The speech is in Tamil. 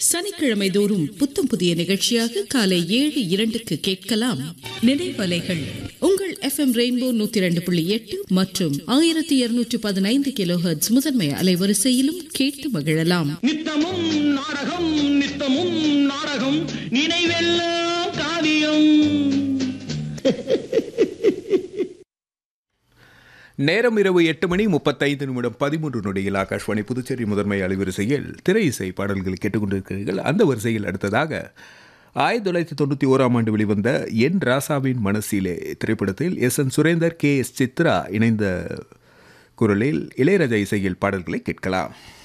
சனிக்கிழமை தோறும் புத்தம் புதிய நிகழ்ச்சியாக காலை ஏழு இரண்டுக்கு கேட்கலாம் நினைவலைகள் உங்கள் எஃப்எம் ரெயின்போ நூத்தி இரண்டு புள்ளி எட்டு மற்றும் ஆயிரத்தி இருநூற்றி பதினைந்து கிலோஹெர்ட்ஸ் முதன்மை அலைவரிசையிலும் கேட்டு மகிழலாம் நித்தமும் நாடகம் நித்தமும் நாடகம் நினைவெல்லாம் காவியம் நேரம் இரவு எட்டு மணி முப்பத்தைந்து நிமிடம் பதிமூன்று நொடியில் ஆகாஷ்வாணி புதுச்சேரி முதன்மை அலைவரிசையில் திரை இசை பாடல்கள் கேட்டுக்கொண்டிருக்கிறீர்கள் அந்த வரிசையில் அடுத்ததாக ஆயிரத்தி தொள்ளாயிரத்தி தொண்ணூற்றி ஓராம் ஆண்டு வெளிவந்த என் ராசாவின் மனசிலே திரைப்படத்தில் S N Surendar K S Chithra இணைந்த குரலில் இளையராஜா இசையில் பாடல்களை கேட்கலாம்